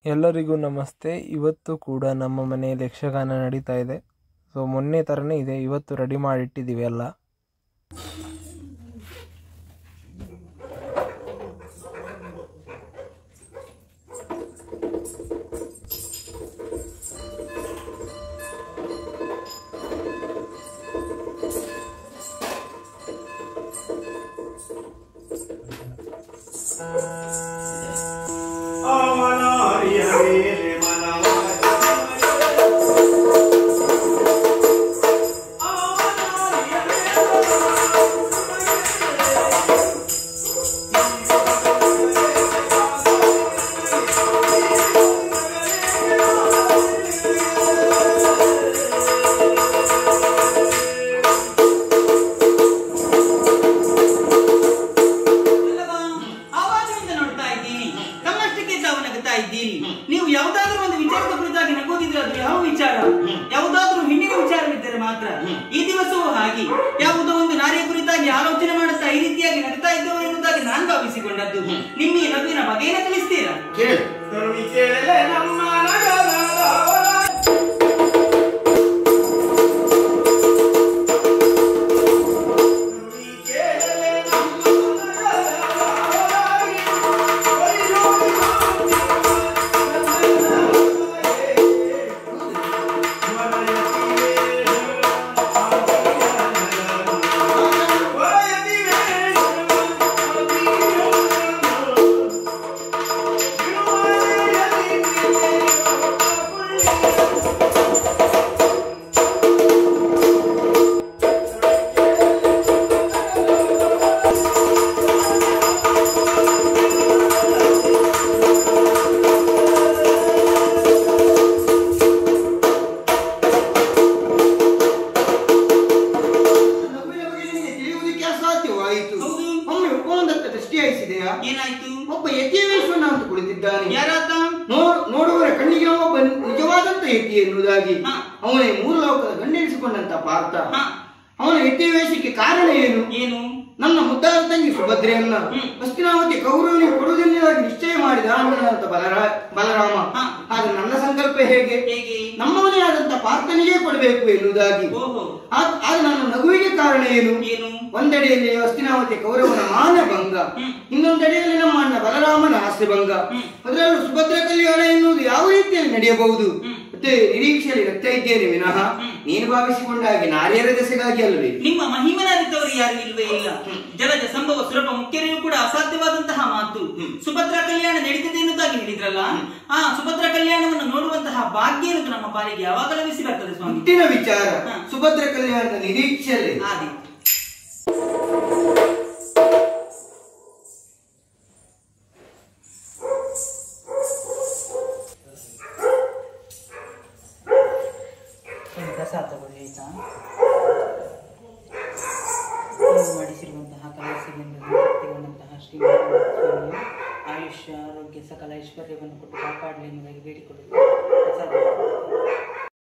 ಎಲ್ಲರಿಗೂ ನಮಸ್ತೆ ಇವತ್ತು ಕೂಡ ನಮ್ಮ ಮನೆಯಲ್ಲಿ ಯಕ್ಷಗಾನ ನಡೀತಾ ಇದೆ ಸೊ ಮೊನ್ನೆ ಥರನೇ ಇದೆ ಇವತ್ತು ರೆಡಿ ಮಾಡಿಟ್ಟಿದ್ದೀವಿ ಎಲ್ಲ ಅವನಾರಿಯ ಮೇಲೆ ಮನವಾಗಿ ಅವನಾರಿಯ ಅಲ್ಲವಾ? ಆವಾಜದಿಂದ ನೋಡ್ತಾ ಇದ್ದೀನಿ ತಮ್ಮಷ್ಟಕ್ಕೆ ತಾವು ನಗುತ್ತಾ ಇದ್ದೀನಿ ನೀವು ಯಾವುದಾದ್ರೂ ಒಂದು ವಿಚಾರದ ಕುರಿತಾಗಿ ನಗೋದಿದ್ರೆ ಅದು ಯಾವ ವಿಚಾರ ಯಾವುದಾದ್ರೂ ಹೆಣ್ಣಿನ ವಿಚಾರವಿದ್ದರೆ ಮಾತ್ರ ಈ ದಿವಸವೂ ಹಾಗೆ ಯಾವುದೋ ಒಂದು ನಾರಿಯ ಕುರಿತಾಗಿ ಆಲೋಚನೆ ಮಾಡುತ್ತಾ ಈ ರೀತಿಯಾಗಿ ನಗುತ್ತಾ ಇದ್ದವರು ಎನ್ನುವುದಾಗಿ ನಾನು ಭಾವಿಸಿಕೊಂಡದ್ದು ನಿಮ್ಮ ಈ ನಗುವಿನ ಬಗೆಯನ್ನು ತಿಳಿಸ್ತೀರಾ ಕೇಳು ತರುಣಿ ಕೇಳಲೆ ನಮ್ಮ ನಗರದ ಅವರ ತರುಣಿ ಕೇಳಲೆ ನಮ್ಮ ನಗರದ ಅವರಾಗಿ ವೈರೋಗಿ ನಗುವಿನ ಬಗ್ಗೆ ನಿನಗೆ ತಿಳಿಯುವುದಕ್ಕೆ ಅಸಾಧ್ಯವಾಯಿತು ಹೌದು. ಒಮ್ಮೆ ಒಪ್ಪಂದತ್ತ ದೃಷ್ಟಿ ಹಾಯಿಸಿದೆಯಾ ಏನಾಯ್ತು ಒಬ್ಬ ಯತಿವೇಶ್ವರನ ಅಂತ ಕುಳಿತಿದ್ದಾನೆ ಯಾರಾತ ನೋಡ್ ನೋಡುವರ ಕಣ್ಣಿಗೆ ಒಬ್ಬ ನಿಜವಾದಂತ ಯತಿ ಎನ್ನುವುದಾಗಿ ಹಾ. ಅವನೇ ಮೂರು ಲೋಕದ ಗಂಡೆನಿಸಿಕೊಂಡಂತ ಪಾರ್ಥ ಹಾ. ಅವನ ಯತಿವೇಶಕ್ಕೆ ಕಾರಣ ಏನು ಏನು ನನ್ನ ಮುದ್ದಾದ ತಂಗಿ ಸುಭದ್ರೆಯನ್ನ ಹ್ಮ್. ಹಸ್ತಿನಾವತಿ ಕೌರವನಿಗೆ ಕೊಡುವುದೆನ್ನುವುದಾಗಿ ನಿಶ್ಚಯ ಮಾಡಿದ ಅನ್ನದಂತ ಬಲರಾ ಬಲರಾಮ ಹಾ. ಆದ್ರೆ ನನ್ನ ಸಂಕಲ್ಪ ಹೇಗೆ ಹೇಗೆ ನಮ್ಮವನೇ ಆದಂತ ಪಾರ್ಥನಿಗೆ ಕೊಡಬೇಕು ಎನ್ನುವುದಾಗಿ ಓಹೋ ಆಗ ಆಗ ನನ್ನ ನಗುವಿಗೆ ಕಾರಣ ಏನು ಏನು ಒಂದೆಡೆಯಲ್ಲಿ ಹಸ್ತಿನಾವತಿ ಕೌರವನ ಮಾನಭಂಗ ಹ್ಮ್. ಇನ್ನೊಂದೆಡೆಯಲ್ಲಿ ನಮ್ಮ ಅಣ್ಣ ಬಲರಾಮನ ಹಾಸ್ಯಭಂಗ ಹ್ಮ್. ಅದರಲ್ಲೂ ಸುಭದ್ರ ಕಲ್ಯಾಣ ಎನ್ನುವುದು ಯಾವ ರೀತಿಯಲ್ಲಿ ನಡೆಯಬಹುದು ಹ್ಮ್. ಮತ್ತೆ ನಿರೀಕ್ಷೆಯಲ್ಲಿ ರಕ್ತ ಇದ್ದೇನೆ ವಿನಃ ಹ್ಮ್. ನೀನು ಭಾವಿಸಿಕೊಂಡ ಹಾಗೆ ನಾರಿಯರ ದೆಸೆಗಾಗಿ ಅಲ್ವೇ ನಿಮ್ಮ ಮಹಿಮನಾರಿದ್ದವರು ಯಾರು ಇಲ್ವೇ ಇಲ್ಲ ಜಲಜ ಸಂಭವ ಸುಲಭ ಮುಖ್ಯರಿಗೂ ಕೂಡ ಅಸಾಧ್ಯವಾದಂತಹ ಮಾತು ಸುಭದ್ರಾ ಕಲ್ಯಾಣ ನಡೀತದೆ ಎನ್ನುವುದಾಗಿ ಹೇಳಿದ್ರಲ್ಲ ಆ ಸುಭದ್ರಾ ಕಲ್ಯಾಣವನ್ನು ನೋಡುವಂತಹ ಭಾಗ್ಯ ಎನ್ನುವುದು ನಮ್ಮ ಪಾಲಿಗೆ ಯಾವಾಗ ಲಭಿಸಿ ಬರ್ತದೆ ಸ್ವಾಮಿ ಹುಟ್ಟಿನ ವಿಚಾರ ಹಾ. ಸುಭದ್ರ ಕಲ್ಯಾಣದ ನಿರೀಕ್ಷೆಯಲ್ಲಿ ಆದಿ ಪ್ರಸಾದ ತಗೊಳ್ಳಿ ಆಯ್ತಾ ನೀವು ಮಾಡಿಸಿರುವಂತಹ ಕಲಾಸಿಗೆಂದು ತೃಪ್ತಿಗೊಂಡಂತಹ ಶ್ರೀ ಸ್ವಾಮಿಯು ಆಯುಷ್ಯ ಆರೋಗ್ಯ ಸಕಲ ಐಶ್ವರ್ಯವನ್ನು ಕೊಟ್ಟು ಕಾಪಾಡಲಿ ಎನ್ನುವುದಾಗಿ ಬೇಡಿಕೊಳ್ಳುತ್ತೇನೆ ಪ್ರಸಾದ